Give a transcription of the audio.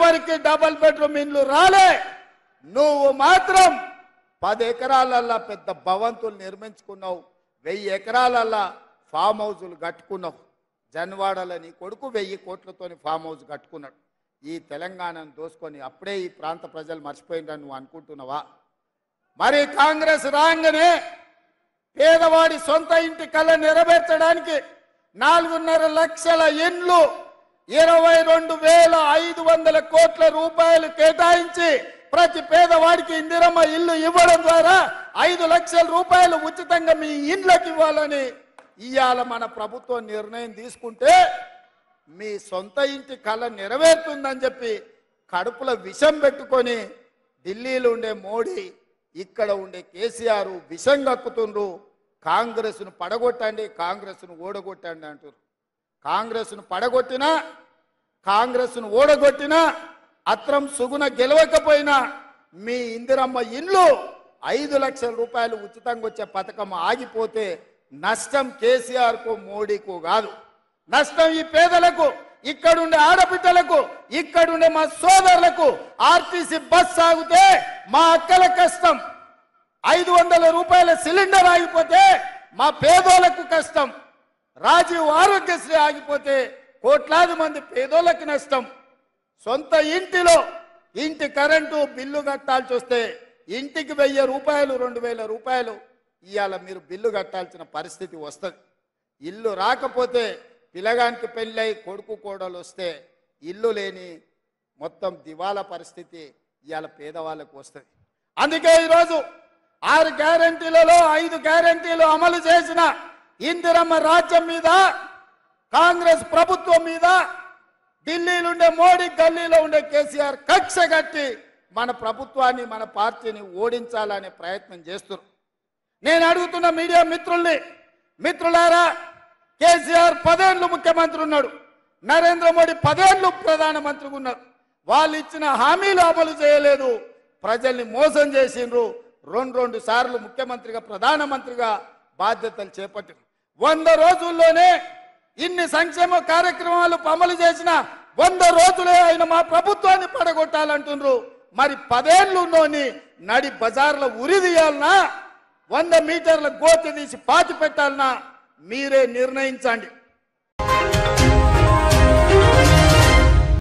ఎవరికి double bedroom ఇండ్లు రాలే నువ్వు మాత్రం పది ఎకరాలల్లా పెద్ద భవంతులు నిర్మించుకున్నావు వెయ్యి ఎకరాలల్లా ఫామ్ హౌజులు కట్టుకున్నావు జన్వాడలో నీ కొడుకు వెయ్యి కోట్లతోని ఫామ్ హౌస్ కట్టుకున్నాడు ఈ తెలంగాణను దోసుకొని అప్పుడే ఈ ప్రాంత ప్రజలు మర్చిపోయిందని నువ్వు అనుకుంటున్నావా మరి కాంగ్రెస్ రాగానే పేదవాడి సొంత ఇంటి కళ నెరవేర్చడానికి నాలుగున్నర లక్షల ఇండ్లు ఇరవై రెండు వేల ఐదు వందల కోట్ల రూపాయలు కేటాయించి ప్రతి పేదవాడికి ఇందిరమ్మ ఇల్లు ఇవ్వడం ద్వారా ఐదు లక్షల రూపాయలు ఉచితంగా మీ ఇండ్లకు ఇవ్వాలని ఇవాళ మన ప్రభుత్వం నిర్ణయం తీసుకుంటే మీ సొంత ఇంటి కళ నెరవేరుతుందని చెప్పి కడుపులో విషం పెట్టుకొని ఢిల్లీలో ఉండే మోడీ ఇక్కడ ఉండే కేసీఆర్ విషం కక్కుతుండ్రు కాంగ్రెస్ను పడగొట్టండి కాంగ్రెస్ను ఓడగొట్టండి అంటారు కాంగ్రెస్ను పడగొట్టినా కాంగ్రెస్ను ఓడగొట్టినా అత్రం సుగుణ గెలవకపోయినా మీ ఇందిరమ్మ ఇల్లు ఐదు లక్షల రూపాయలు ఉచితంగా వచ్చే పథకం ఆగిపోతే నష్టం కేసీఆర్కు మోడీకు కాదు నష్టం ఈ పేదలకు ఇక్కడుండే ఆడబిడ్డలకు ఇక్కడుండే మా సోదరులకు ఆర్టీసీ బస్ సాగితే మా అక్కల కష్టం ఐదు వందల రూపాయల సిలిండర్ ఆగిపోతే మా పేదోళ్లకు కష్టం రాజీవ్ ఆరోగ్యశ్రీ ఆగిపోతే కోట్లాది మంది పేదోళ్ళకి నష్టం సొంత ఇంటిలో ఇంటి కరెంటు బిల్లు కట్టాల్సి వస్తే ఇంటికి వెయ్యి రూపాయలు రెండు వేల రూపాయలు ఇవాళ మీరు బిల్లు కట్టాల్సిన పరిస్థితి వస్తుంది ఇల్లు రాకపోతే పిల్లగానికి పెళ్ళై కొడుకు కోడలు వస్తే ఇల్లు లేని మొత్తం దివాలా పరిస్థితి ఇవాళ పేదవాళ్ళకు వస్తుంది అందుకే ఈరోజు ఆరు గ్యారంటీలలో ఐదు గ్యారంటీలు అమలు చేసిన ఇందిరమ్మ రాజ్యం మీద కాంగ్రెస్ ప్రభుత్వం మీద ఢిల్లీలో ఉండే మోడీ గల్లీలో ఉండే కేసీఆర్ కక్ష కట్టి మన ప్రభుత్వాన్ని మన పార్టీని ఓడించాలనే ప్రయత్నం చేస్తున్నారు నేను అడుగుతున్న మీడియా మిత్రుల్ని మిత్రులారా కేసీఆర్ పదేళ్ళు ముఖ్యమంత్రి ఉన్నాడు నరేంద్ర మోడీ పదేళ్ళు ప్రధానమంత్రిగా ఉన్నారు వాళ్ళు ఇచ్చిన హామీలు అమలు చేయలేదు ప్రజల్ని మోసం చేసిండ్రు రెండు రెండు సార్లు ముఖ్యమంత్రిగా ప్రధానమంత్రిగా బాధ్యతలు చేపట్టారు వంద రోజుల్లోనే ఇన్ని సంక్షేమ కార్యక్రమాలు అమలు చేసిన వంద రోజులే ఆయన మా ప్రభుత్వాన్ని పడగొట్టాలంటుండ్రు మరి పదేళ్ళున్నోని నడి బజార్లో ఉరి తీయాలనా వంద మీటర్ల గోతి తీసి పాతి పెట్టాలనా మీరే నిర్ణయించండి